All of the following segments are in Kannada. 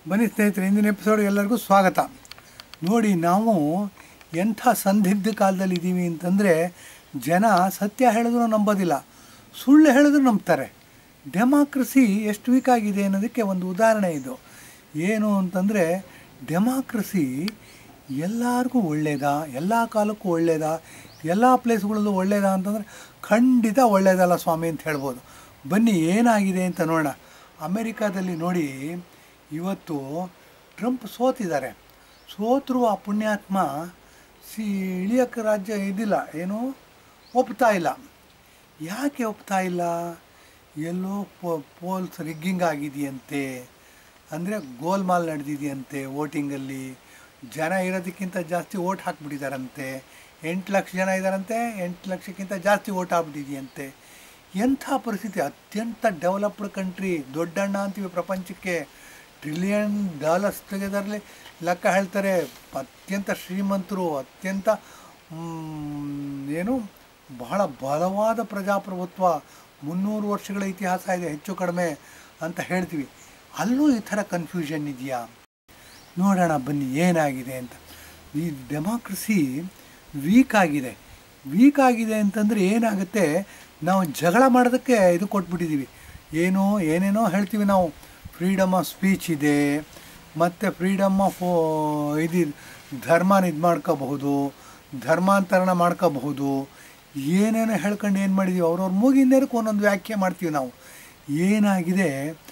ಬನ್ನಿ ಸ್ನೇಹಿತರೆ ಇಂದಿನ ಎಪಿಸೋಡ್ ಎಲ್ಲರಿಗೂ ಸ್ವಾಗತ ನೋಡಿ ನಾವು ಎಂಥ ಸಂದಿಗ್ಧ ಕಾಲದಲ್ಲಿ ಇದ್ದೀವಿ ಅಂತಂದರೆ ಜನ ಸತ್ಯ ಹೇಳಿದ್ರು ನಂಬೋದಿಲ್ಲ ಸುಳ್ಳು ಹೇಳಿದ್ರು ನಂಬ್ತಾರೆ ಡೆಮಾಕ್ರಸಿ ಎಷ್ಟು ವೀಕ್ ಆಗಿದೆ ಅನ್ನೋದಕ್ಕೆ ಒಂದು ಉದಾಹರಣೆ ಇದು ಏನು ಅಂತಂದರೆ ಡೆಮಾಕ್ರಸಿ ಎಲ್ಲರಿಗೂ ಒಳ್ಳೆಯದಾ ಎಲ್ಲ ಕಾಲಕ್ಕೂ ಒಳ್ಳೆಯದಾ ಎಲ್ಲ ಪ್ಲೇಸ್ಗಳಲ್ಲೂ ಒಳ್ಳೆಯದಾ ಅಂತಂದರೆ ಖಂಡಿತ ಒಳ್ಳೆಯದಲ್ಲ ಸ್ವಾಮಿ ಅಂತ ಹೇಳ್ಬೋದು ಬನ್ನಿ ಏನಾಗಿದೆ ಅಂತ ನೋಡೋಣ ಅಮೆರಿಕಾದಲ್ಲಿ ನೋಡಿ ಇವತ್ತು ಟ್ರಂಪ್ ಸೋತಿದ್ದಾರೆ ಸೋತರು ಆ ಪುಣ್ಯಾತ್ಮ ಸಿ ಇಳಿಯೋಕ್ಕೆ ರಾಜ್ಯ ಇದಿಲ್ಲ ಏನು ಒಪ್ತಾ ಇಲ್ಲ ಯಾಕೆ ಒಪ್ತಾ ಇಲ್ಲ ಎಲ್ಲೋ ಪೋಲ್ಸ್ ರಿಗ್ಗಿಂಗ್ ಆಗಿದೆಯಂತೆ ಅಂದರೆ ಗೋಲ್ಮಾಲ್ ನಡೆದಿದೆಯಂತೆ ವೋಟಿಂಗಲ್ಲಿ ಜನ ಇರೋದಕ್ಕಿಂತ ಜಾಸ್ತಿ ಓಟ್ ಹಾಕ್ಬಿಟ್ಟಿದ್ದಾರಂತೆ ಎಂಟು ಲಕ್ಷ ಜನ ಇದ್ದಾರಂತೆ ಎಂಟು ಲಕ್ಷಕ್ಕಿಂತ ಜಾಸ್ತಿ ಓಟ್ ಆಗ್ಬಿಟ್ಟಿದೆಯಂತೆ ಎಂಥ ಪರಿಸ್ಥಿತಿ ಅತ್ಯಂತ ಡೆವಲಪ್ಡ್ ಕಂಟ್ರಿ ದೊಡ್ಡಣ್ಣ ಅಂತೀವಿ ಪ್ರಪಂಚಕ್ಕೆ ಟ್ರಿಲಿಯನ್ ಡಾಲರ್ಸ್ ತೆಗೆದರಲ್ಲಿ ಲೆಕ್ಕ ಹೇಳ್ತಾರೆ ಅತ್ಯಂತ ಶ್ರೀಮಂತರು ಅತ್ಯಂತ ಮ್, ಏನು ಬಹಳ ಬಲವಾದ ಪ್ರಜಾಪ್ರಭುತ್ವ ಮುನ್ನೂರು ವರ್ಷಗಳ ಇತಿಹಾಸ ಇದೆ ಹೆಚ್ಚು ಕಡಿಮೆ ಅಂತ ಹೇಳ್ತೀವಿ ಅಲ್ಲೂ ಈ ಥರ ಕನ್ಫ್ಯೂಷನ್ ಇದೆಯಾ ನೋಡೋಣ ಬನ್ನಿ ಏನಾಗಿದೆ ಅಂತ ಈ ಡೆಮಾಕ್ರಸಿ ವೀಕ್ ಆಗಿದೆ ವೀಕ್ ಆಗಿದೆ ಅಂತಂದರೆ ಏನಾಗುತ್ತೆ ನಾವು ಜಗಳ ಮಾಡೋದಕ್ಕೆ ಇದು ಕೊಟ್ಬಿಟ್ಟಿದ್ದೀವಿ ಏನು ಏನೇನೋ ಹೇಳ್ತೀವಿ ನಾವು ಫ್ರೀಡಮ್ ಆಫ್ ಸ್ಪೀಚ್ ಇದೆ ಮತ್ತು ಫ್ರೀಡಮ್ ಆಫ್ ಇದು ಧರ್ಮನ ಇದು ಮಾಡ್ಕೋಬಹುದು ಧರ್ಮಾಂತರಣ ಮಾಡ್ಕೋಬಹುದು ಏನೇನೋ ಹೇಳ್ಕೊಂಡು ಏನು ಮಾಡಿದ್ದೀವಿ ಅವ್ರವ್ರ ಮೂಗಿಂದಕ್ಕೆ ಒಂದೊಂದು ವ್ಯಾಖ್ಯೆ ಮಾಡ್ತೀವಿ ನಾವು ಏನಾಗಿದೆ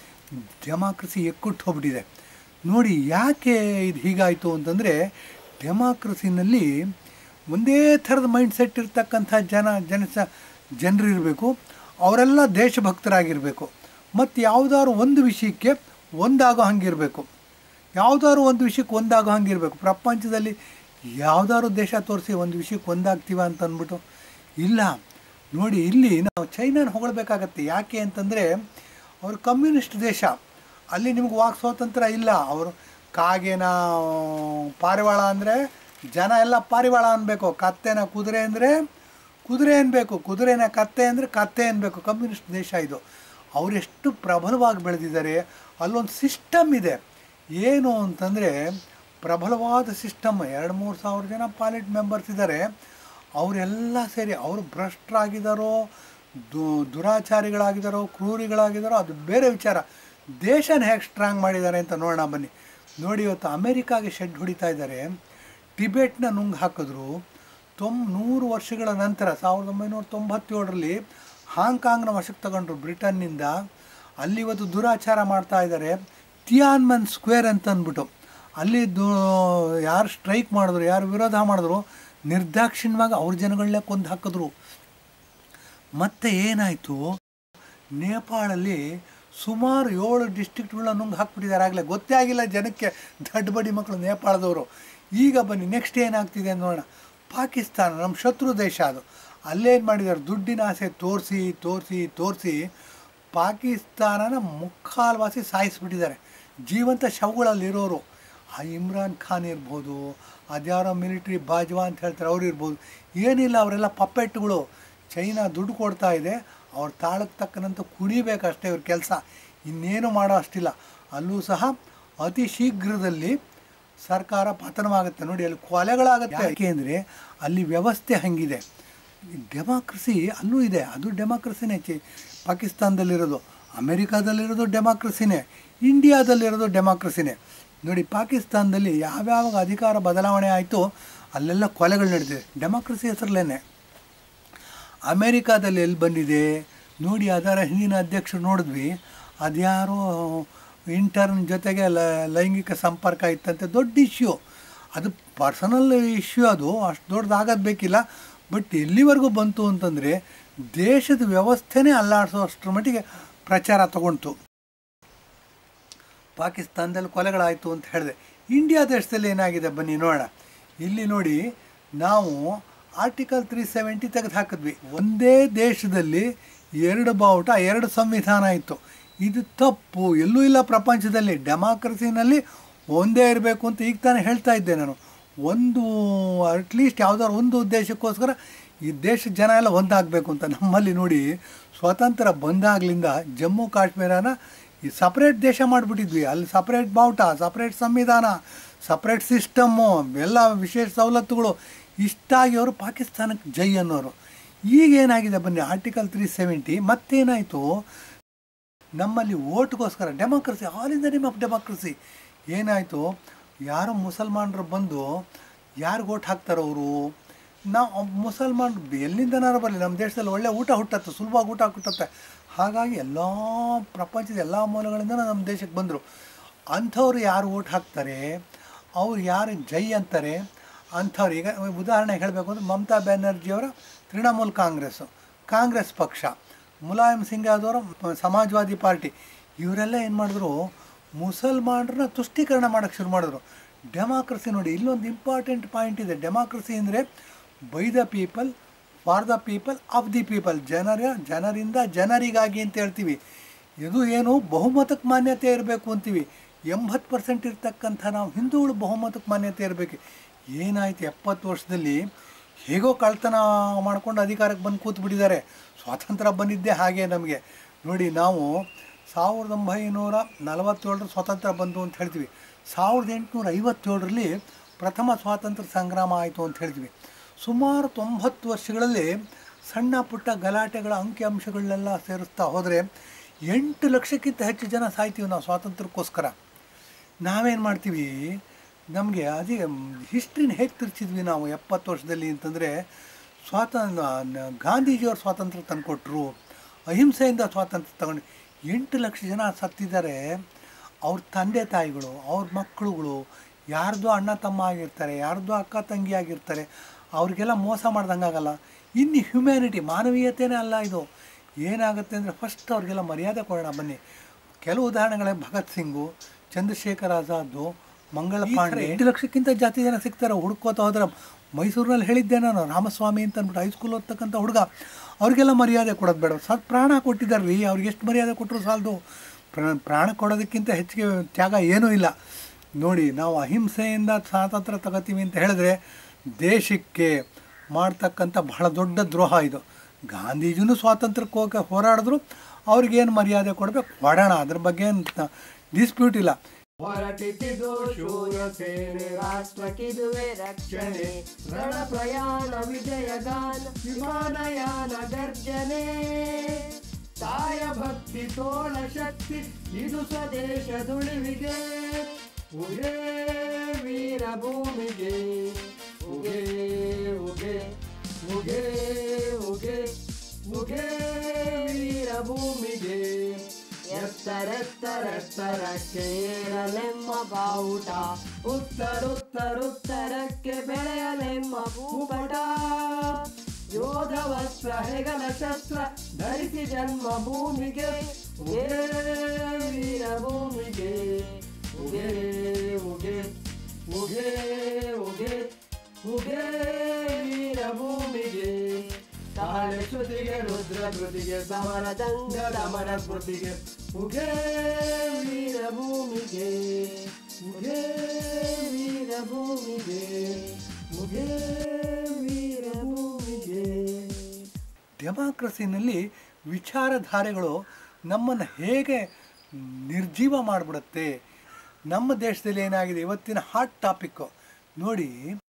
ಡೆಮಾಕ್ರಸಿ ಎಕ್ಕುಟ್ಟು ಹೋಗ್ಬಿಟ್ಟಿದೆ ನೋಡಿ ಯಾಕೆ ಇದು ಹೀಗಾಯಿತು ಅಂತಂದರೆ ಡೆಮಾಕ್ರಸಿನಲ್ಲಿ ಒಂದೇ ಥರದ ಮೈಂಡ್ ಸೆಟ್ ಇರ್ತಕ್ಕಂಥ ಜನ ಜನಸ ಜನರು ಇರಬೇಕು ಅವರೆಲ್ಲ ದೇಶಭಕ್ತರಾಗಿರಬೇಕು ಮತ್ತು ಯಾವುದಾದ್ರು ಒಂದು ವಿಷಯಕ್ಕೆ ಒಂದಾಗೋ ಹಂಗಿರಬೇಕು ಯಾವುದಾದ್ರು ಒಂದು ವಿಷಯಕ್ಕೆ ಒಂದಾಗೋ ಹಂಗಿರಬೇಕು ಪ್ರಪಂಚದಲ್ಲಿ ಯಾವುದಾದ್ರು ದೇಶ ತೋರಿಸಿ ಒಂದು ವಿಷಯಕ್ಕೆ ಒಂದಾಗ್ತೀವ ಅಂತ ಅಂದ್ಬಿಟ್ಟು ಇಲ್ಲ ನೋಡಿ ಇಲ್ಲಿ ನಾವು ಚೈನಾನ ಹೊಗಳ್ಬೇಕಾಗತ್ತೆ ಯಾಕೆ ಅಂತಂದರೆ ಅವರು ಕಮ್ಯುನಿಸ್ಟ್ ದೇಶ ಅಲ್ಲಿ ನಿಮ್ಗೆ ವಾಕ್ ಸ್ವಾತಂತ್ರ್ಯ ಇಲ್ಲ ಅವರು ಕಾಗೆನ ಪಾರಿವಾಳ ಅಂದರೆ ಜನ ಎಲ್ಲ ಪಾರಿವಾಳ ಅನ್ಬೇಕು ಕತ್ತೆನ ಕುದುರೆ ಅಂದರೆ ಕುದುರೆ ಅನ್ಬೇಕು ಕುದುರೆನ ಕತ್ತೆ ಅಂದರೆ ಕತ್ತೆ ಅನ್ಬೇಕು ಕಮ್ಯುನಿಸ್ಟ್ ದೇಶ ಇದು ಅವರೆಷ್ಟು ಪ್ರಬಲವಾಗಿ ಬೆಳೆದಿದ್ದಾರೆ ಅಲ್ಲೊಂದು ಸಿಸ್ಟಮ್ ಇದೆ ಏನು ಅಂತಂದರೆ ಪ್ರಬಲವಾದ ಸಿಸ್ಟಮ್ ಎರಡು ಮೂರು ಸಾವಿರ ಜನ ಪಾಲಿಟ್ ಮೆಂಬರ್ಸ್ ಇದ್ದಾರೆ ಅವರೆಲ್ಲ ಸೇರಿ ಅವರು ಭ್ರಷ್ಟರಾಗಿದ್ದಾರೋ ದು ದುರಾಚಾರಿಗಳಾಗಿದ್ದಾರೋ ಕ್ರೂರಿಗಳಾಗಿದ್ದಾರೋ ಅದು ಬೇರೆ ವಿಚಾರ ದೇಶನ ಹೇಗೆ ಸ್ಟ್ರಾಂಗ್ ಮಾಡಿದ್ದಾರೆ ಅಂತ ನೋಡೋಣ ಬನ್ನಿ ನೋಡಿ ಇವತ್ತು ಅಮೇರಿಕಾಗೆ ಶೆಡ್ ಹೊಡಿತಾ ಇದ್ದಾರೆ ಟಿಬೆಟ್ನ ನುಂಗ್ ಹಾಕಿದ್ರು ತೊಂಬ ನೂರು ವರ್ಷಗಳ ನಂತರ ಸಾವಿರದ ಒಂಬೈನೂರ ತೊಂಬತ್ತೇಳರಲ್ಲಿ ಹಾಂಗ್ಕಾಂಗ್ನ ವಶಕ್ಕೆ ತಗೊಂಡ್ರು ಬ್ರಿಟನ್ನಿಂದ ಅಲ್ಲಿ ಇವತ್ತು ದುರಾಚಾರ ಮಾಡ್ತಾ ಇದ್ದಾರೆ ತಿಯಾನ್ಮನ್ ಸ್ಕ್ವೇರ್ ಅಂತ ಅಂದ್ಬಿಟ್ಟು ಅಲ್ಲಿ ದು ಯಾರು ಸ್ಟ್ರೈಕ್ ಮಾಡಿದ್ರು ಯಾರು ವಿರೋಧ ಮಾಡಿದ್ರು ನಿರ್ದಾಕ್ಷಿಣ್ಯವಾಗಿ ಅವ್ರ ಜನಗಳನ್ನೇ ಕೊಂದು ಹಾಕಿದ್ರು ಮತ್ತೆ ಏನಾಯಿತು ನೇಪಾಳಲ್ಲಿ ಸುಮಾರು ಏಳು ಡಿಸ್ಟ್ರಿಕ್ಟ್ಗಳನ್ನ ನುಂಗ್ ಹಾಕ್ಬಿಟ್ಟಿದ್ದಾರೆ ಆಗಲೇ ಗೊತ್ತೇ ಆಗಿಲ್ಲ ಜನಕ್ಕೆ ದಡ್ಡ ಬಡಿ ಮಕ್ಕಳು ನೇಪಾಳದವರು ಈಗ ಬನ್ನಿ ನೆಕ್ಸ್ಟ್ ಏನಾಗ್ತಿದೆ ಅಂತ ನೋಡೋಣ ಪಾಕಿಸ್ತಾನ ನಮ್ಮ ಶತ್ರು ದೇಶ ಅದು ಅಲ್ಲೇನು ಮಾಡಿದ್ದಾರೆ ದುಡ್ಡಿನ ಆಸೆ ತೋರಿಸಿ ತೋರಿಸಿ ತೋರಿಸಿ ಪಾಕಿಸ್ತಾನನ ಮುಕ್ಕಾಲ್ವಾಸಿ ಸಾಯಿಸ್ಬಿಟ್ಟಿದ್ದಾರೆ ಜೀವಂತ ಶವಗಳಲ್ಲಿರೋರು ಆ ಇಮ್ರಾನ್ ಖಾನ್ ಇರ್ಬೋದು ಅದ್ಯಾರೋ ಮಿಲಿಟ್ರಿ ಬಾಜ್ವಾ ಅಂತ ಹೇಳ್ತಾರೆ ಅವ್ರು ಇರ್ಬೋದು ಏನಿಲ್ಲ ಅವರೆಲ್ಲ ಪಪ್ಪೆಟ್ಗಳು ಚೈನಾ ದುಡ್ಡು ಕೊಡ್ತಾ ಇದೆ ಅವ್ರ ತಾಳಕ್ಕೆ ತಕ್ಕನಂತ ಕುಣಿಬೇಕಷ್ಟೇ ಇವ್ರ ಕೆಲಸ ಇನ್ನೇನು ಮಾಡೋ ಅಷ್ಟಿಲ್ಲ ಅಲ್ಲೂ ಸಹ ಅತಿ ಶೀಘ್ರದಲ್ಲಿ ಸರ್ಕಾರ ಪತನವಾಗುತ್ತೆ ನೋಡಿ ಅಲ್ಲಿ ಕೊಲೆಗಳಾಗುತ್ತೆ ಯಾಕೆ ಅಂದರೆ ಅಲ್ಲಿ ವ್ಯವಸ್ಥೆ ಹಂಗಿದೆ ಡೆಮಾಕ್ರಸಿ ಅಲ್ಲೂ ಇದೆ ಅದು ಡೆಮಾಕ್ರಸಿನೇ ಚಿ ಪಾಕಿಸ್ತಾನದಲ್ಲಿರೋದು ಅಮೆರಿಕಾದಲ್ಲಿರೋದು ಡೆಮಾಕ್ರಸಿನೇ ಇಂಡಿಯಾದಲ್ಲಿರೋದು ಡೆಮಾಕ್ರಸಿನೇ ನೋಡಿ ಪಾಕಿಸ್ತಾನದಲ್ಲಿ ಯಾವ್ಯಾವ ಅಧಿಕಾರ ಬದಲಾವಣೆ ಆಯಿತು ಅಲ್ಲೆಲ್ಲ ಕೊಲೆಗಳು ನಡೆದಿದೆ ಡೆಮಾಕ್ರಸಿ ಹೆಸರಲ್ಲೇನೆ ಅಮೇರಿಕಾದಲ್ಲಿ ಎಲ್ಲಿ ಬಂದಿದೆ ನೋಡಿ ಅದರ ಹಿಂದಿನ ಅಧ್ಯಕ್ಷರು ನೋಡಿದ್ವಿ ಅದ್ಯಾರೋ ಇಂಟರ್ನ್ ಜೊತೆಗೆ ಲ ಲೈಂಗಿಕ ಸಂಪರ್ಕ ಇತ್ತಂತೆ ದೊಡ್ಡ ಇಶ್ಯೂ ಅದು ಪರ್ಸನಲ್ ಇಶ್ಯೂ ಅದು ಅಷ್ಟು ದೊಡ್ಡದಾಗೋದು ಬೇಕಿಲ್ಲ ಬಟ್ ಎಲ್ಲಿವರೆಗೂ ಬಂತು ಅಂತಂದರೆ ದೇಶದ ವ್ಯವಸ್ಥೆನೇ ಅಲ್ಲಾಡಿಸೋ ಅಷ್ಟರ ಮಟ್ಟಿಗೆ ಪ್ರಚಾರ ತಗೊಂತು ಪಾಕಿಸ್ತಾನದಲ್ಲಿ ಕೊಲೆಗಳಾಯಿತು ಅಂತ ಹೇಳಿದೆ ಇಂಡಿಯಾ ದೇಶದಲ್ಲಿ ಏನಾಗಿದೆ ಬನ್ನಿ ನೋಡೋಣ ಇಲ್ಲಿ ನೋಡಿ ನಾವು ಆರ್ಟಿಕಲ್ ತ್ರೀ ಸೆವೆಂಟಿ ತೆಗೆದು ಹಾಕಿದ್ವಿ ಒಂದೇ ದೇಶದಲ್ಲಿ ಎರಡು ಬಾವುಟ ಎರಡು ಸಂವಿಧಾನ ಇತ್ತು ಇದು ತಪ್ಪು ಎಲ್ಲೂ ಇಲ್ಲ ಪ್ರಪಂಚದಲ್ಲಿ ಡೆಮಾಕ್ರಸಿನಲ್ಲಿ ಒಂದೇ ಇರಬೇಕು ಅಂತ ಈಗ ತಾನೇ ಹೇಳ್ತಾ ಇದ್ದೆ ನಾನು ಒಂದು ಅಟ್ಲೀಸ್ಟ್ ಯಾವುದಾದ್ರು ಒಂದು ಉದ್ದೇಶಕ್ಕೋಸ್ಕರ ಈ ದೇಶದ ಜನ ಎಲ್ಲ ಒಂದಾಗಬೇಕು ಅಂತ ನಮ್ಮಲ್ಲಿ ನೋಡಿ ಸ್ವಾತಂತ್ರ್ಯ ಬಂದಾಗಲಿಂದ ಜಮ್ಮು ಕಾಶ್ಮೀರನ ಈ ಸಪ್ರೇಟ್ ದೇಶ ಮಾಡಿಬಿಟ್ಟಿದ್ವಿ ಅಲ್ಲಿ ಸಪ್ರೇಟ್ ಬಾವುಟ ಸಪ್ರೇಟ್ ಸಂವಿಧಾನ ಸಪ್ರೇಟ್ ಸಿಸ್ಟಮ್ಮು ಎಲ್ಲ ವಿಶೇಷ ಸವಲತ್ತುಗಳು ಇಷ್ಟಾಗಿ ಅವರು ಪಾಕಿಸ್ತಾನಕ್ಕೆ ಜೈ ಅನ್ನೋರು ಈಗ ಏನಾಗಿದೆ ಬನ್ನಿ ಆರ್ಟಿಕಲ್ ತ್ರೀ ಸೆವೆಂಟಿ ಮತ್ತೇನಾಯಿತು ನಮ್ಮಲ್ಲಿ ಓಟ್ಗೋಸ್ಕರ democracy all in the name of democracy ಏನಾಯಿತು ಯಾರೋ ಮುಸಲ್ಮಾನರು ಬಂದು ಯಾರಿಗೆ ಓಟ್ ಹಾಕ್ತಾರೆ ಅವರು ನಾವು ಮುಸಲ್ಮಾನರು ಎಲ್ಲಿಂದನಾರು ಬರಲಿ ನಮ್ಮ ದೇಶದಲ್ಲಿ ಒಳ್ಳೆ ಊಟ ಹುಟ್ಟತ್ತೆ ಸುಲಭವಾಗಿ ಊಟ ಹುಟ್ಟತ್ತೆ ಹಾಗಾಗಿ ಎಲ್ಲ ಪ್ರಪಂಚದ ಎಲ್ಲ ಮೂಲಗಳಿಂದ ನಮ್ಮ ದೇಶಕ್ಕೆ ಬಂದರು ಅಂಥವ್ರು ಯಾರು ಓಟ್ ಹಾಕ್ತಾರೆ ಅವ್ರು ಯಾರು ಜೈ ಅಂತಾರೆ ಅಂಥವ್ರು ಈಗ ಉದಾಹರಣೆ ಹೇಳಬೇಕು ಅಂದರೆ ಮಮತಾ ಬ್ಯಾನರ್ಜಿಯವರ ತೃಣಮೂಲ್ ಕಾಂಗ್ರೆಸ್ಸು ಕಾಂಗ್ರೆಸ್ ಪಕ್ಷ ಮುಲಾಯಂ ಸಿಂಗ್ ಯಾದವರ ಸಮಾಜವಾದಿ ಪಾರ್ಟಿ ಇವರೆಲ್ಲ ಏನು ಮಾಡಿದ್ರು ಮುಸಲ್ಮಾನರನ್ನ ತುಷ್ಟೀಕರಣ ಮಾಡೋಕ್ಕೆ ಶುರು ಮಾಡಿದ್ರು ಡೆಮಾಕ್ರಸಿ ನೋಡಿ ಇಲ್ಲೊಂದು ಇಂಪಾರ್ಟೆಂಟ್ ಪಾಯಿಂಟ್ ಇದೆ ಡೆಮಾಕ್ರಸಿ ಅಂದರೆ by the people for the people of the people ಜನರ ಜನರಿಂದ ಜನರಿಗಾಗಿ ಅಂತ ಹೇಳ್ತೀವಿ ಇದು ಏನು ಬಹುಮತಕ್ಕೆ ಮಾನ್ಯತೆ ಇರಬೇಕು ಅಂತೀವಿ ಎಂಬತ್ತು ಪರ್ಸೆಂಟ್ ಇರ್ತಕ್ಕಂಥ ನಾವು ಹಿಂದೂಗಳು ಬಹುಮತಕ್ಕೆ ಮಾನ್ಯತೆ ಇರಬೇಕು ಏನಾಯ್ತು ಎಪ್ಪತ್ತು ವರ್ಷದಲ್ಲಿ ಹೇಗೋ ಕಳ್ತನ ಮಾಡ್ಕೊಂಡು ಅಧಿಕಾರಕ್ಕೆ ಬಂದು ಕೂತ್ಬಿಟ್ಟಿದ್ದಾರೆ ಸ್ವಾತಂತ್ರ್ಯ ಬಂದಿದ್ದೇ ಹಾಗೆ ನಮಗೆ ನೋಡಿ ನಾವು ಸಾವಿರದ ಒಂಬೈನೂರ ನಲವತ್ತೇಳರ ಸ್ವಾತಂತ್ರ್ಯ ಬಂತು ಅಂತ ಹೇಳ್ತೀವಿ ಸಾವಿರದ ಎಂಟುನೂರ ಐವತ್ತೇಳರಲ್ಲಿ ಪ್ರಥಮ ಸ್ವಾತಂತ್ರ್ಯ ಸಂಗ್ರಾಮ ಆಯಿತು ಅಂತ ಹೇಳ್ತೀವಿ ಸುಮಾರು ತೊಂಬತ್ತು ವರ್ಷಗಳಲ್ಲಿ ಸಣ್ಣ ಪುಟ್ಟ ಗಲಾಟೆಗಳ ಅಂಕಿಅಂಶಗಳನ್ನೆಲ್ಲ ಸೇರಿಸ್ತಾ ಹೋದರೆ ಎಂಟು ಲಕ್ಷಕ್ಕಿಂತ ಹೆಚ್ಚು ಜನ ಸಾಯ್ತೀವಿ ನಾವು ಸ್ವಾತಂತ್ರ್ಯಕ್ಕೋಸ್ಕರ ನಾವೇನು ಮಾಡ್ತೀವಿ ನಮಗೆ ಅದೇ ಹಿಸ್ಟ್ರಿನ ಹೇಗೆ ತಿರ್ಚಿದ್ವಿ ನಾವು ಎಪ್ಪತ್ತು ವರ್ಷದಲ್ಲಿ ಅಂತಂದರೆ ಸ್ವಾತಂತ್ರ್ಯ ಗಾಂಧೀಜಿಯವ್ರು ಸ್ವಾತಂತ್ರ್ಯ ತಂದುಕೊಟ್ರು ಅಹಿಂಸೆಯಿಂದ ಸ್ವಾತಂತ್ರ್ಯ ತಗೊಂಡು ಎಂಟು ಲಕ್ಷ ಜನ ಸತ್ತಿದ್ದಾರೆ ಅವ್ರ ತಂದೆ ತಾಯಿಗಳು ಅವ್ರ ಮಕ್ಕಳುಗಳು ಯಾರ್ದೋ ಅಣ್ಣ ತಮ್ಮ ಆಗಿರ್ತಾರೆ ಯಾರ್ದೋ ಅಕ್ಕ ತಂಗಿ ಆಗಿರ್ತಾರೆ ಅವ್ರಿಗೆಲ್ಲ ಮೋಸ ಮಾಡ್ದಂಗಾಗಲ್ಲ ಇನ್ನು ಹ್ಯುಮ್ಯಾನಿಟಿ ಮಾನವೀಯತೆಯೇ ಅಲ್ಲ ಇದು ಏನಾಗುತ್ತೆ ಅಂದರೆ ಫಸ್ಟ್ ಅವ್ರಿಗೆಲ್ಲ ಮರ್ಯಾದೆ ಕೊಡೋಣ ಬನ್ನಿ ಕೆಲವು ಉದಾಹರಣೆಗಳೇ ಭಗತ್ ಸಿಂಗು ಚಂದ್ರಶೇಖರ್ ಆಜಾದು ಮಂಗಳ ಪಾಂಡೆ ಎಂಟು ಲಕ್ಷಕ್ಕಿಂತ ಜಾಸ್ತಿ ಜನ ಸಿಗ್ತಾರೆ ಹುಡ್ಕೋತ ಹೋದ್ರೆ ಮೈಸೂರಿನಲ್ಲಿ ಹೇಳಿದ್ದೆ ನಾನು ರಾಮಸ್ವಾಮಿ ಅಂತ ಅಂದ್ಬಿಟ್ಟು ಹೈಸ್ಕೂಲ್ ಓದ್ತಕ್ಕಂಥ ಹುಡುಗ ಅವ್ರಿಗೆಲ್ಲ ಮರ್ಯಾದೆ ಕೊಡೋದು ಬೇಡ ಸತ್ ಪ್ರಾಣ ಕೊಟ್ಟಿದ್ದಾರೆ ರೀ ಅವ್ರಿಗೆ ಎಷ್ಟು ಮರ್ಯಾದೆ ಕೊಟ್ಟರು ಸಾಲದು ಪ್ರ- ಪ್ರಾಣ ಕೊಡೋದಕ್ಕಿಂತ ಹೆಚ್ಚಿಗೆ ತ್ಯಾಗ ಏನೂ ಇಲ್ಲ ನೋಡಿ ನಾವು ಅಹಿಂಸೆಯಿಂದ ಸ್ವಾತಂತ್ರ್ಯ ತಗೋತೀವಿ ಅಂತ ಹೇಳಿದ್ರೆ ದೇಶಕ್ಕೆ ಮಾಡ್ತಕ್ಕಂಥ ಬಹಳ ದೊಡ್ಡ ದ್ರೋಹ ಇದು ಗಾಂಧೀಜಿನೂ ಸ್ವಾತಂತ್ರ್ಯಕ್ಕೆ ಹೋಗಿ ಹೋರಾಡಿದ್ರು ಅವ್ರಿಗೇನು ಮರ್ಯಾದೆ ಕೊಡಬೇಕು ಕೊಡೋಣ ಅದ್ರ ಬಗ್ಗೆ ಏನು ಡಿಸ್ಪ್ಯೂಟ್ ಇಲ್ಲ ಹೊರಟಿತು ಶೂರ ಸೇನೆ ರಾಷ್ಟ್ರಕ್ಕಿದುವೆ ರಕ್ಷಣೆ ರಣ ಪ್ರಯಾಣ ವಿಜಯಗಾನ ವಿಮಾನಯಾನ ಗರ್ಜನೆ ತಾಯ ಭಕ್ತಿ ತೋಳ ಶಕ್ತಿ ಇದು ಸ್ವದೇಶ ದುಳಿವಿಗೆ ಉಗೇ ವೀರ ಭೂಮಿಗೆ ಉಗೇ ಉಗೇ ಉಗೇ ಉಗೇ ಉಗೇ ವೀರ ಭೂಮಿಗೆ ಎತ್ತರೆತ್ತರೆತ್ತರಕ್ಕೆ ಏರಲೆಮ್ಮ ಬಾವುಟ ಉತ್ತರುತ್ತರುತ್ತರಕ್ಕೆ ಬೆಳೆಯಲೆಮ್ಮ ಭೂಪಟ ಯೋಧ ವಸ್ತ್ರ ಹೆಗಲ ಶಸ್ತ್ರ ಧರಿಸಿ ಜನ್ಮ ಭೂಮಿಗೆ ಉಗೇ ವೀರ ಭೂಮಿಗೆ ಉಗೇ ಉಗೇ ಉಗೇ ಉಗೇ ಉಗೇ ವೀರ ಭೂಮಿಗೆ ತಾಳೆ ಶ್ರುತಿಗೆ ರುದ್ರ ಕೃತಿಗೆ ಸಮರ ದಂಗ ದಮನ ಸ್ಮೃತಿಗೆ ಉಗೇ ವೀರ ಭೂಮಿಗೆ ಉಗೇ ವೀರ ಭೂಮಿಗೆ ಉಗೇ ವೀರ ಭೂಮಿಗೆ ಡೆಮಾಕ್ರಸಿನಲ್ಲಿ ವಿಚಾರಧಾರೆಗಳು ನಮ್ಮನ್ನು ಹೇಗೆ ನಿರ್ಜೀವ ಮಾಡಿಬಿಡುತ್ತೆ ನಮ್ಮ ದೇಶದಲ್ಲಿ ಏನಾಗಿದೆ ಇವತ್ತಿನ ಹಾಟ್ ಟಾಪಿಕ್ಕು ನೋಡಿ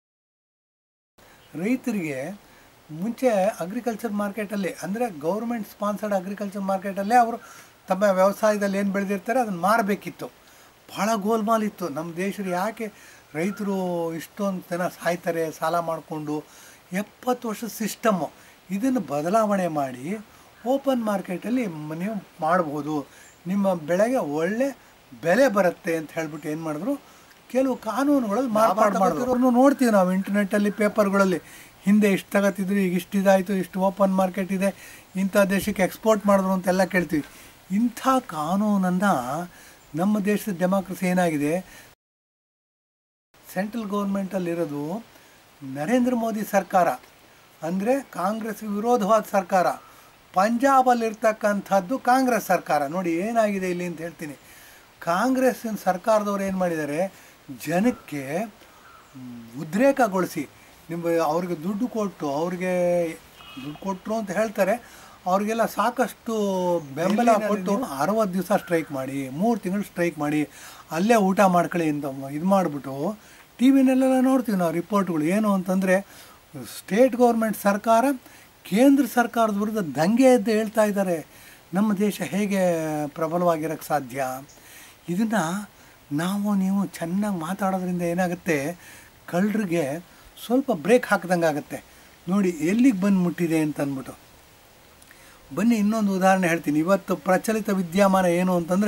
ರೈತರಿಗೆ ಮುಂಚೆ ಅಗ್ರಿಕಲ್ಚರ್ ಮಾರ್ಕೆಟಲ್ಲಿ ಅಂದರೆ ಗೌರ್ಮೆಂಟ್ ಸ್ಪಾನ್ಸರ್ಡ್ ಅಗ್ರಿಕಲ್ಚರ್ ಮಾರ್ಕೆಟಲ್ಲೇ ಅವರು ತಮ್ಮ ವ್ಯವಸಾಯದಲ್ಲಿ ಏನು ಬೆಳೆದಿರ್ತಾರೆ ಅದನ್ನು ಮಾರಬೇಕಿತ್ತು ಭಾಳ ಗೋಲ್ಮಾಲ್ ಇತ್ತು ನಮ್ಮ ದೇಶದ ಯಾಕೆ ರೈತರು ಇಷ್ಟೊಂದು ಜನ ಸಾಯ್ತಾರೆ ಸಾಲ ಮಾಡಿಕೊಂಡು ಎಪ್ಪತ್ತು ವರ್ಷದ ಸಿಸ್ಟಮ್ಮು ಇದನ್ನು ಬದಲಾವಣೆ ಮಾಡಿ ಓಪನ್ ಮಾರ್ಕೆಟಲ್ಲಿ ಮ- ನೀವು ಮಾಡ್ಬೋದು ನಿಮ್ಮ ಬೆಳೆಗೆ ಒಳ್ಳೆ ಬೆಲೆ ಬರುತ್ತೆ ಅಂತ ಹೇಳ್ಬಿಟ್ಟು ಏನು ಮಾಡಿದ್ರು ಕೆಲವು ಕಾನೂನುಗಳಲ್ಲಿ ಮಾರ್ಪಾಡು ಮಾಡಿದ್ರು ನೋಡ್ತೀವಿ ನಾವು ಇಂಟರ್ನೆಟ್ಟಲ್ಲಿ ಪೇಪರ್ಗಳಲ್ಲಿ ಹಿಂದೆ ಇಷ್ಟು ತಗೋತಿದ್ರು ಈಗ ಇಷ್ಟು ಇದಾಯಿತು ಇಷ್ಟು ಓಪನ್ ಮಾರ್ಕೆಟ್ ಇದೆ ಇಂಥ ದೇಶಕ್ಕೆ ಎಕ್ಸ್ಪೋರ್ಟ್ ಮಾಡಿದ್ರು ಅಂತೆಲ್ಲ ಕೇಳ್ತೀವಿ ಇಂಥ ಕಾನೂನನ್ನು ನಮ್ಮ ದೇಶದ ಡೆಮಾಕ್ರಸಿ ಏನಾಗಿದೆ ಸೆಂಟ್ರಲ್ ಗೌರ್ಮೆಂಟಲ್ಲಿರೋದು ನರೇಂದ್ರ ಮೋದಿ ಸರ್ಕಾರ ಅಂದರೆ ಕಾಂಗ್ರೆಸ್ ವಿರೋಧವಾದ ಸರ್ಕಾರ ಪಂಜಾಬಲ್ಲಿರ್ತಕ್ಕಂಥದ್ದು ಕಾಂಗ್ರೆಸ್ ಸರ್ಕಾರ ನೋಡಿ ಏನಾಗಿದೆ ಇಲ್ಲಿ ಅಂತ ಹೇಳ್ತೀನಿ ಕಾಂಗ್ರೆಸ್ಸಿನ ಸರ್ಕಾರದವ್ರು ಏನು ಮಾಡಿದ್ದಾರೆ ಜನಕ್ಕೆ ಮ್, ಉದ್ರೇಕಗೊಳಿಸಿ ನಿಮ್ಮ ಅವ್ರಿಗೆ ದುಡ್ಡು ಕೊಟ್ಟು ಅವ್ರಿಗೆ ದುಡ್ಡು ಕೊಟ್ಟರು ಅಂತ ಹೇಳ್ತಾರೆ ಅವ್ರಿಗೆಲ್ಲ ಸಾಕಷ್ಟು ಬೆಂಬಲ ಕೊಟ್ಟು ಅರವತ್ತು ದಿವಸ ಸ್ಟ್ರೈಕ್ ಮಾಡಿ ಮೂರು ತಿಂಗಳು ಸ್ಟ್ರೈಕ್ ಮಾಡಿ ಅಲ್ಲೇ ಊಟ ಮಾಡ್ಕೊಳ್ಳಿ ಅಂತ ಇದು ಮಾಡಿಬಿಟ್ಟು ಟಿ ವಿನಲ್ಲೆಲ್ಲ ನೋಡ್ತೀವಿ ನಾವು ರಿಪೋರ್ಟ್ಗಳು ಏನು ಅಂತಂದರೆ ಸ್ಟೇಟ್ ಗೌರ್ಮೆಂಟ್ ಸರ್ಕಾರ ಕೇಂದ್ರ ಸರ್ಕಾರದ ವಿರುದ್ಧ ದಂಗೆ ಎದ್ದು ಹೇಳ್ತಾ ಇದ್ದಾರೆ ನಮ್ಮ ದೇಶ ಹೇಗೆ ಪ್ರಬಲವಾಗಿರೋಕ್ಕೆ ಸಾಧ್ಯ ಇದನ್ನು ನಾವು ನೀವು ಚೆನ್ನಾಗಿ ಮಾತಾಡೋದ್ರಿಂದ ಏನಾಗುತ್ತೆ ಕಳ್ಳರಿಗೆ ಸ್ವಲ್ಪ ಬ್ರೇಕ್ ಹಾಕ್ದಂಗೆ ಆಗುತ್ತೆ ನೋಡಿ ಎಲ್ಲಿಗೆ ಬಂದು ಮುಟ್ಟಿದೆ ಅಂತ ಅಂದ್ಬಿಟ್ಟು ಬನ್ನಿ ಇನ್ನೊಂದು ಉದಾಹರಣೆ ಹೇಳ್ತೀನಿ ಇವತ್ತು ಪ್ರಚಲಿತ ವಿದ್ಯಮಾನ ಏನು ಅಂತಂದರೆ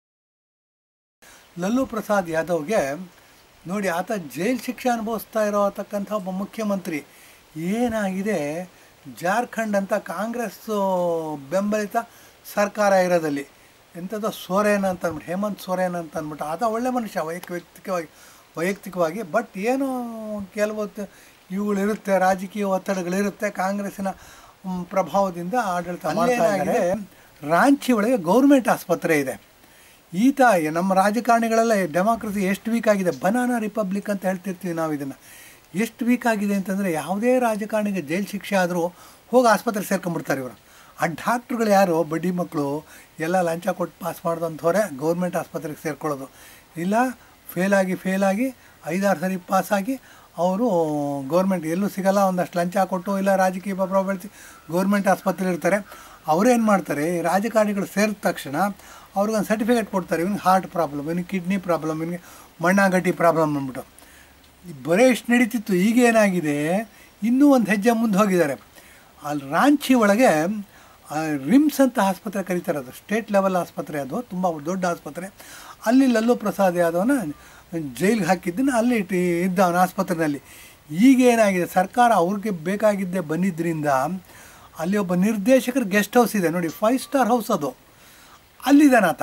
ಲಲ್ಲೂ ಪ್ರಸಾದ್ ಯಾದವ್ಗೆ ನೋಡಿ ಆತ ಜೈಲ್ ಶಿಕ್ಷೆ ಅನುಭವಿಸ್ತಾ ಇರೋತಕ್ಕಂಥ ಒಬ್ಬ ಮುಖ್ಯಮಂತ್ರಿ ಏನಾಗಿದೆ ಜಾರ್ಖಂಡ್ ಅಂತ ಕಾಂಗ್ರೆಸ್ ಬೆಂಬಲಿತ ಸರ್ಕಾರ ಇರೋದಲ್ಲಿ ಎಂಥದ್ದು ಸೋರೇನ್ ಅಂತ ಅಂದ್ಬಿಟ್ಟು ಹೇಮಂತ್ ಸೋರೇನ್ ಅಂತ ಅಂದ್ಬಿಟ್ಟು ಆತ ಒಳ್ಳೆ ಮನುಷ್ಯ ವೈಯಕ್ತಿಕ ವೈಯಕ್ತಿಕವಾಗಿ ವೈಯಕ್ತಿಕವಾಗಿ ಬಟ್ ಏನೋ ಕೆಲವು ಇವುಗಳಿರುತ್ತೆ ರಾಜಕೀಯ ಒತ್ತಡಗಳಿರುತ್ತೆ ಕಾಂಗ್ರೆಸ್ಸಿನ ಮ್, ಪ್ರಭಾವದಿಂದ ಆಡಳಿತ ಮಾಡ್ತಾ ಇದ್ದಾರೆ ರಾಂಚಿ ಒಳಗೆ ಗೌರ್ಮೆಂಟ್ ಆಸ್ಪತ್ರೆ ಇದೆ ಈತ ನಮ್ಮ ರಾಜಕಾರಣಿಗಳೆಲ್ಲ ಡೆಮಾಕ್ರಸಿ ಎಷ್ಟು ವೀಕ್ ಆಗಿದೆ ಬನಾನಾ ರಿಪಬ್ಲಿಕ್ ಅಂತ ಹೇಳ್ತಿರ್ತೀವಿ ನಾವು ಇದನ್ನು ಎಷ್ಟು ವೀಕ್ ಆಗಿದೆ ಅಂತಂದರೆ ಯಾವುದೇ ರಾಜಕಾರಣಿಗೆ ಜೈಲು ಶಿಕ್ಷೆ ಆದರೂ ಹೋಗಿ ಆಸ್ಪತ್ರೆ ಸೇರ್ಕೊಂಡ್ಬಿಡ್ತಾರೆ ಇವರು ಆ ಡಾಕ್ಟ್ರುಗಳು ಯಾರು ಬಡ್ಡಿ ಮಕ್ಕಳು ಎಲ್ಲ ಲಂಚ ಕೊಟ್ಟು ಪಾಸ್ ಮಾಡಿದಂಥವ್ರೆ ಗೌರ್ಮೆಂಟ್ ಆಸ್ಪತ್ರೆಗೆ ಸೇರ್ಕೊಳ್ಳೋದು ಇಲ್ಲ ಫೇಲಾಗಿ ಫೇಲಾಗಿ ಐದಾರು ಸರಿ ಪಾಸಾಗಿ ಅವರು ಗೌರ್ಮೆಂಟ್ ಎಲ್ಲೂ ಸಿಗಲ್ಲ ಒಂದಷ್ಟು ಲಂಚ ಕೊಟ್ಟು ಇಲ್ಲ ರಾಜಕೀಯ ಪ್ರಭಾವ ಬೆಳೆಸಿ ಗೌರ್ಮೆಂಟ್ ಆಸ್ಪತ್ರೆ ಇರ್ತಾರೆ ಅವರೇನು ಮಾಡ್ತಾರೆ ಈ ರಾಜಕಾರಣಿಗಳು ಸೇರಿದ ತಕ್ಷಣ ಅವ್ರಿಗೊಂದು ಸರ್ಟಿಫಿಕೇಟ್ ಕೊಡ್ತಾರೆ ಇವನಿಗೆ ಹಾರ್ಟ್ ಪ್ರಾಬ್ಲಮ್ ಇವನಿಗೆ ಕಿಡ್ನಿ ಪ್ರಾಬ್ಲಮ್ ಇವನಿಗೆ ಮಣ್ಣಾಗಟ್ಟಿ ಪ್ರಾಬ್ಲಮ್ ಅಂದ್ಬಿಟ್ಟು ಬರೀ ಇಷ್ಟು ನಡೀತಿತ್ತು ಈಗ ಏನಾಗಿದೆ ಇನ್ನೂ ಒಂದು ಹೆಜ್ಜೆ ಮುಂದೆ ಹೋಗಿದ್ದಾರೆ ಅಲ್ಲಿ ರಾಂಚಿ ಒಳಗೆ ಆ, ರಿಮ್ಸ್ ಅಂತ ಆಸ್ಪತ್ರೆ ಕರೀತಾರೆ ಅದು ಸ್ಟೇಟ್ ಲೆವೆಲ್ ಆಸ್ಪತ್ರೆ ಅದು ತುಂಬ ದೊಡ್ಡ ಆಸ್ಪತ್ರೆ ಅಲ್ಲಿ ಲಲ್ಲು ಪ್ರಸಾದ್ ಯಾದವ್ನ ಜೈಲಿಗೆ ಹಾಕಿದ್ದನ್ನು ಅಲ್ಲಿ ಇಟ್ಟು ಇದ್ದ ಅವನ ಆಸ್ಪತ್ರೆಯಲ್ಲಿ ಈಗ ಏನಾಗಿದೆ ಸರ್ಕಾರ ಅವ್ರಿಗೆ ಬೇಕಾಗಿದ್ದೇ ಬಂದಿದ್ದರಿಂದ ಅಲ್ಲಿ ಒಬ್ಬ ನಿರ್ದೇಶಕರ ಗೆಸ್ಟ್ ಹೌಸ್ ಇದೆ ನೋಡಿ ಫೈವ್ ಸ್ಟಾರ್ ಹೌಸ್ ಅದು ಅಲ್ಲಿದ್ದಾನಾತ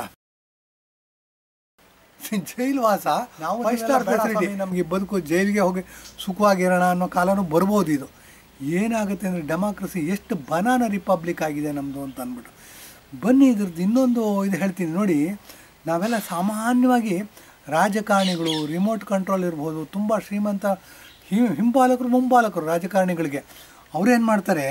ಜೈಲು ವಾಸ ನಾವು ಫೈವ್ ಸ್ಟಾರ್ ಫೆಸಿಲಿಟಿ ನಮಗೆ ಬದುಕು ಜೈಲಿಗೆ ಹೋಗಿ ಸುಖವಾಗಿರೋಣ ಅನ್ನೋ ಕಾಲನೂ ಬರ್ಬೋದು ಇದು ಏನಾಗುತ್ತೆ ಅಂದರೆ ಡೆಮಾಕ್ರಸಿ ಎಷ್ಟು ಬನಾನ ರಿಪಬ್ಲಿಕ್ ಆಗಿದೆ ನಮ್ಮದು ಅಂತ ಅಂದ್ಬಿಟ್ಟು ಬನ್ನಿ ಇದ್ರದ್ದು ಇನ್ನೊಂದು ಇದು ಹೇಳ್ತೀನಿ ನೋಡಿ ನಾವೆಲ್ಲ ಸಾಮಾನ್ಯವಾಗಿ ರಾಜಕಾರಣಿಗಳು ರಿಮೋಟ್ ಕಂಟ್ರೋಲ್ ಇರ್ಬೋದು ತುಂಬ ಶ್ರೀಮಂತ ಹಿ ಹಿಂಪಾಲಕರು ಮುಂಪಾಲಕರು ರಾಜಕಾರಣಿಗಳಿಗೆ ಅವ್ರೇನು ಮಾಡ್ತಾರೆ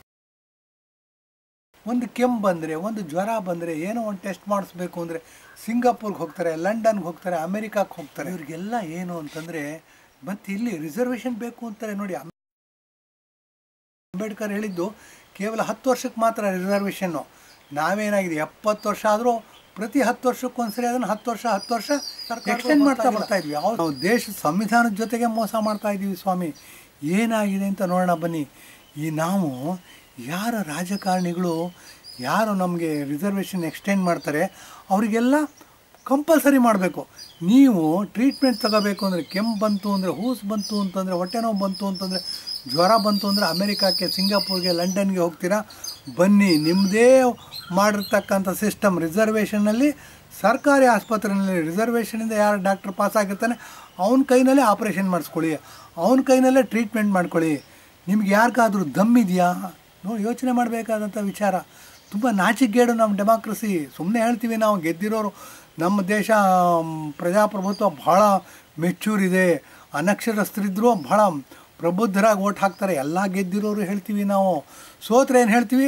ಒಂದು ಕೆಮ್ಮು ಬಂದರೆ ಒಂದು ಜ್ವರ ಬಂದರೆ ಏನೋ ಒಂದು ಟೆಸ್ಟ್ ಮಾಡಿಸ್ಬೇಕು ಅಂದರೆ ಸಿಂಗಾಪುರ್ಗೆ ಹೋಗ್ತಾರೆ ಲಂಡನ್ಗೆ ಹೋಗ್ತಾರೆ ಅಮೆರಿಕಕ್ಕೆ ಹೋಗ್ತಾರೆ ಇವ್ರಿಗೆಲ್ಲ ಏನು ಅಂತಂದರೆ ಮತ್ತು ಇಲ್ಲಿ ರಿಸರ್ವೇಷನ್ ಬೇಕು ಅಂತಾರೆ ನೋಡಿ ಅಂಬೇಡ್ಕರ್ ಹೇಳಿದ್ದು ಕೇವಲ ಹತ್ತು ವರ್ಷಕ್ಕೆ ಮಾತ್ರ ರಿಸರ್ವೇಷನ್ನು ನಾವೇನಾಗಿದೆ ಎಪ್ಪತ್ತು ವರ್ಷ ಆದರೂ ಪ್ರತಿ ಹತ್ತು ವರ್ಷಕ್ಕೊಂದ್ಸರಿ ಅದನ್ನು ಹತ್ತು ವರ್ಷ ಹತ್ತು ವರ್ಷ ಎಕ್ಸ್ಟೆಂಡ್ ಮಾಡ್ತಾ ಬರ್ತಾ ಇದ್ವಿ ಯಾವ ನಾವು ದೇಶದ ಸಂವಿಧಾನದ ಜೊತೆಗೆ ಮೋಸ ಮಾಡ್ತಾ ಇದ್ದೀವಿ ಸ್ವಾಮಿ ಏನಾಗಿದೆ ಅಂತ ನೋಡೋಣ ಬನ್ನಿ ಈ ನಾವು ಯಾರ ರಾಜಕಾರಣಿಗಳು ಯಾರು ನಮಗೆ ರಿಸರ್ವೇಷನ್ ಎಕ್ಸ್ಟೆಂಡ್ ಮಾಡ್ತಾರೆ ಅವರಿಗೆಲ್ಲ ಕಂಪಲ್ಸರಿ ಮಾಡಬೇಕು ನೀವು ಟ್ರೀಟ್ಮೆಂಟ್ ತಗೋಬೇಕು ಅಂದರೆ ಕೆಮ್ಮು ಬಂತು ಅಂದರೆ ಹೂಸ್ ಬಂತು ಅಂತಂದರೆ ಹೊಟ್ಟೆ ನೋವು ಬಂತು ಅಂತಂದರೆ ಜ್ವರ ಬಂತು ಅಂದರೆ ಅಮೆರಿಕಕ್ಕೆ ಸಿಂಗಾಪುರ್ಗೆ ಲಂಡನ್ಗೆ ಹೋಗ್ತೀರಾ ಬನ್ನಿ ನಿಮ್ಮದೇ ಮಾಡಿರ್ತಕ್ಕಂಥ ಸಿಸ್ಟಮ್ ರಿಸರ್ವೇಷನ್ನಲ್ಲಿ ಸರ್ಕಾರಿ ಆಸ್ಪತ್ರೆಯಲ್ಲಿ ರಿಸರ್ವೇಷನಿಂದ ಯಾರು ಡಾಕ್ಟ್ರ್ ಪಾಸ್ ಆಗಿರ್ತಾನೆ ಅವನ ಕೈನಲ್ಲೇ ಆಪ್ರೇಷನ್ ಮಾಡಿಸ್ಕೊಳ್ಳಿ ಅವನ ಕೈನಲ್ಲೇ ಟ್ರೀಟ್ಮೆಂಟ್ ಮಾಡ್ಕೊಳ್ಳಿ ನಿಮ್ಗೆ ಯಾರಿಗಾದ್ರೂ ದಮ್ ಇದೆಯಾ ನೋಡಿ ಯೋಚನೆ ಮಾಡಬೇಕಾದಂಥ ವಿಚಾರ ತುಂಬ ನಾಚಿಕೆಗೇಡು ನಮ್ಮ ಡೆಮಾಕ್ರಸಿ ಸುಮ್ಮನೆ ಹೇಳ್ತೀವಿ ನಾವು ಗೆದ್ದಿರೋರು ನಮ್ಮ ದೇಶ ಮ್, ಪ್ರಜಾಪ್ರಭುತ್ವ ಭಾಳ ಮೆಚ್ಯೂರ್ ಇದೆ ಅನಕ್ಷರಸ್ಥರಿದ್ದರೂ ಭಾಳ ಪ್ರಬುದ್ಧರಾಗಿ ಓಟ್ ಹಾಕ್ತಾರೆ ಎಲ್ಲ ಗೆದ್ದಿರೋರು ಹೇಳ್ತೀವಿ ನಾವು ಸೋತ್ರೆ ಏನು ಹೇಳ್ತೀವಿ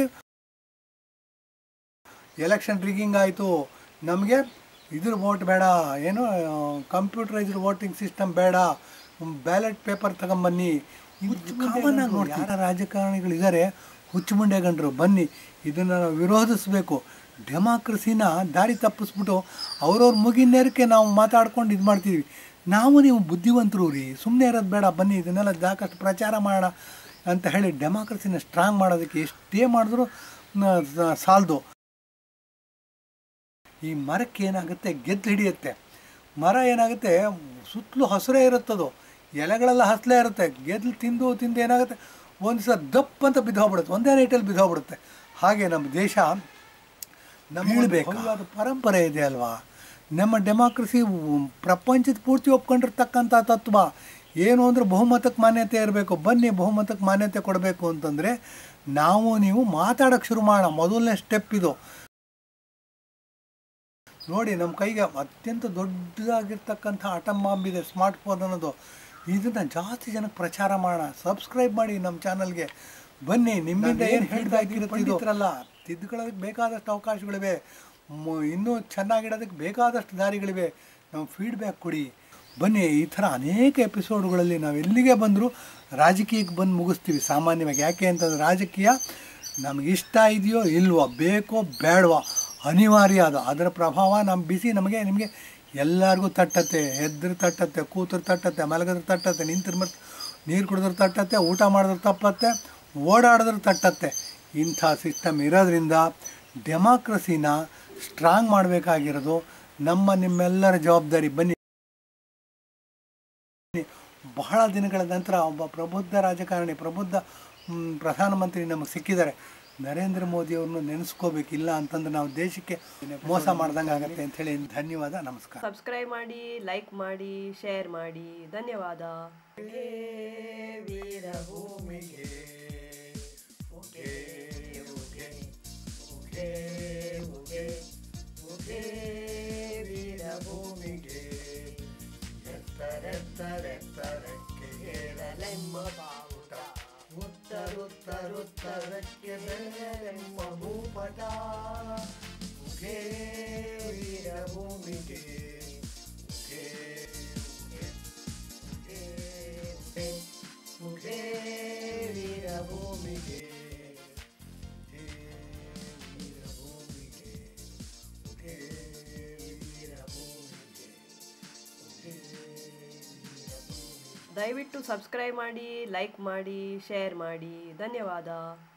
ಎಲೆಕ್ಷನ್ ರಿಗಿಂಗ್ ಆಯಿತು ನಮಗೆ ಇದ್ರ ವೋಟ್ ಬೇಡ ಏನು ಕಂಪ್ಯೂಟರೈಸ್ಡ್ ವೋಟಿಂಗ್ ಸಿಸ್ಟಮ್ ಬೇಡ ಬ್ಯಾಲೆಟ್ ಪೇಪರ್ ತಗೊಂಬನ್ನಿ ಕಾಮನ್ ಆಗಿ ನೋಡಿ ಯಾರ ರಾಜಕಾರಣಿಗಳಿದ್ದಾರೆ ಹುಚ್ಚುಮುಂಡೆ ಗಂಡರು ಬನ್ನಿ ಇದನ್ನು ನಾವು ವಿರೋಧಿಸಬೇಕು ಡೆಮಾಕ್ರಸಿನ ದಾರಿ ತಪ್ಪಿಸ್ಬಿಟ್ಟು ಅವ್ರವ್ರ ಮುಗಿನೇರಕ್ಕೆ ನಾವು ಮಾತಾಡ್ಕೊಂಡು ಇದು ಮಾಡ್ತೀವಿ ನಾವು ನೀವು ಬುದ್ಧಿವಂತರು ರೀ ಸುಮ್ಮನೆ ಇರೋದು ಬೇಡ ಬನ್ನಿ ಇದನ್ನೆಲ್ಲ ಸಾಕಷ್ಟು ಪ್ರಚಾರ ಮಾಡೋಣ ಅಂತ ಹೇಳಿ ಡೆಮಾಕ್ರಸಿನ ಸ್ಟ್ರಾಂಗ್ ಮಾಡೋದಕ್ಕೆ ಎಷ್ಟೇ ಮಾಡಿದ್ರು ನ- ಸ- ಸಾಲದು ಈ ಮರಕ್ಕೆ ಏನಾಗುತ್ತೆ ಗೆದ್ದು ಹಿಡಿಯುತ್ತೆ ಮರ ಏನಾಗುತ್ತೆ ಸುತ್ತಲೂ ಹಸಿರೇ ಇರುತ್ತದು ಎಲೆಗಳೆಲ್ಲ ಹಸಲೇ ಇರುತ್ತೆ ಗೆದ್ಲು ತಿಂದು ತಿಂದು ಏನಾಗುತ್ತೆ ಒಂದು ಸಲ ದಪ್ಪ ಅಂತ ಬಿದ್ದೋಗ್ಬಿಡುತ್ತೆ ಒಂದೇ ನೈಟಲ್ಲಿ ಬಿದ್ದೋಗ್ಬಿಡುತ್ತೆ ಹಾಗೆ ನಮ್ಮ ದೇಶ ನಮ್ಮ ಅದು ಪರಂಪರೆ ಇದೆ ಅಲ್ವಾ ನಮ್ಮ ಡೆಮಾಕ್ರಸಿ ಪ್ರಪಂಚದ ಪೂರ್ತಿ ಒಪ್ಕೊಂಡಿರ್ತಕ್ಕಂಥ ತತ್ವ ಏನು ಅಂದರೆ ಬಹುಮತಕ್ಕೆ ಮಾನ್ಯತೆ ಇರಬೇಕು ಬನ್ನಿ ಬಹುಮತಕ್ಕೆ ಮಾನ್ಯತೆ ಕೊಡಬೇಕು ಅಂತಂದರೆ ನಾವು ನೀವು ಮಾತಾಡೋಕ್ಕೆ ಶುರು ಮಾಡೋಣ ಮೊದಲನೇ ಸ್ಟೆಪ್ ಇದು ನೋಡಿ ನಮ್ಮ ಕೈಗೆ ಅತ್ಯಂತ ದೊಡ್ಡದಾಗಿರ್ತಕ್ಕಂಥ ಆಟಮ್ ಬಾಂಬ್ ಇದೆ ಸ್ಮಾರ್ಟ್ ಫೋನ್ ಅನ್ನೋದು ಇದನ್ನು ಜಾಸ್ತಿ ಜನಕ್ಕೆ ಪ್ರಚಾರ ಮಾಡೋಣ ಸಬ್ಸ್ಕ್ರೈಬ್ ಮಾಡಿ ನಮ್ಮ ಚಾನಲ್ಗೆ ಬನ್ನಿ ನಿಮ್ಮಿಂದ ಏನು ಹೇಳ್ತಾ ಇದ್ದೀರಿ ಪಂಡಿತರಲ್ಲ ತಿದ್ದುಕೊಳ್ಳೋದಕ್ಕೆ ಬೇಕಾದಷ್ಟು ಅವಕಾಶಗಳಿವೆ ಮ- ಇನ್ನೂ ಚೆನ್ನಾಗಿಡೋದಕ್ಕೆ ಬೇಕಾದಷ್ಟು ದಾರಿಗಳಿವೆ ನಾವು ಫೀಡ್ಬ್ಯಾಕ್ ಕೊಡಿ ಬನ್ನಿ ಈ ಥರ ಅನೇಕ ಎಪಿಸೋಡ್ಗಳಲ್ಲಿ ನಾವು ಎಲ್ಲಿಗೆ ಬಂದರೂ ರಾಜಕೀಯಕ್ಕೆ ಬಂದು ಮುಗಿಸ್ತೀವಿ ಸಾಮಾನ್ಯವಾಗಿ ಯಾಕೆ ಅಂತಂದ್ರೆ ರಾಜಕೀಯ ನಮಗೆ ಇಷ್ಟ ಇದೆಯೋ ಇಲ್ವೋ ಬೇಕೋ ಬೇಡವೋ ಅನಿವಾರ್ಯ ಅದು ಅದರ ಪ್ರಭಾವ ನಮ್ಮ ಬಿಸಿ ನಮಗೆ ನಿಮಗೆ ಎಲ್ಲರಿಗೂ ತಟ್ಟತ್ತೆ ಎದ್ರು ತಟ್ಟತ್ತೆ ಕೂತರು ತಟ್ಟತ್ತೆ ಮಲಗಿದ್ರೆ ತಟ್ಟತ್ತೆ ನಿಂತಿರ್ ಮತ್ತೆ ನೀರು ಕುಡಿದ್ರೆ ತಟ್ಟತ್ತೆ ಊಟ ಮಾಡಿದ್ರೆ ತಪ್ಪತ್ತೆ ಓಡಾಡಿದ್ರೆ ತಟ್ಟತ್ತೆ ಇಂಥ ಸಿಸ್ಟಮ್ ಇರೋದ್ರಿಂದ ಡೆಮಾಕ್ರಸಿನ ಸ್ಟ್ರಾಂಗ್ ಮಾಡಬೇಕಾಗಿರೋದು ನಮ್ಮ ನಿಮ್ಮೆಲ್ಲರ ಜವಾಬ್ದಾರಿ ಬನ್ನಿ ಬಹಳ ದಿನಗಳ ನಂತರ ಒಬ್ಬ ಪ್ರಬುದ್ಧ ರಾಜಕಾರಣಿ ಪ್ರಬುದ್ಧ ಮ್, ಪ್ರಧಾನಮಂತ್ರಿ ನಮಗೆ ಸಿಕ್ಕಿದ್ದಾರೆ ನರೇಂದ್ರ ಮೋದಿಯವ್ರನ್ನ ನೆನೆಸ್ಕೋಬೇಕಿಲ್ಲ ಅಂತಂದ್ರೆ ನಾವು ದೇಶಕ್ಕೆ ಮೋಸ ಮಾಡ್ದಂಗೆ ಆಗತ್ತೆ ಅಂಥೇಳಿ ಧನ್ಯವಾದ ನಮಸ್ಕಾರ ಸಬ್ಸ್ಕ್ರೈಬ್ ಮಾಡಿ ಲೈಕ್ ಮಾಡಿ ಶೇರ್ ಮಾಡಿ ಧನ್ಯವಾದ ವೀರಭೂಮಿಗೆ ವೀರಭೂಮಿಗೆ ಎತ್ತರೆತ್ತರೆತ್ತರಕ್ಕೆ ಏರಲೆಮ್ಮ ಬಾವುಟ ಉತ್ತರುತ್ತರುತ್ತರಕ್ಕೆ ಬೆಳೆಯಲೆಮ್ಮ ಭೂಪಟ ಮುಖೇ ವೀರಭೂಮಿಗೆ ಮುಖೇ ಮುಖೇ ಮುಖೇ ಮುಖೇ ವೀರಭೂಮಿಗೆ ಮುಖೇ ವೀರಭೂಮಿಗೆ ಮುಖೇ ವೀರಭೂಮಿಗೆ ಮುಖೇ ವೀರಭೂಮಿಗೆ ದಯವಿಟ್ಟು ಸಬ್ಸ್ಕ್ರೈಬ್ ಮಾಡಿ ಲೈಕ್ ಮಾಡಿ ಶೇರ್ ಮಾಡಿ ಧನ್ಯವಾದ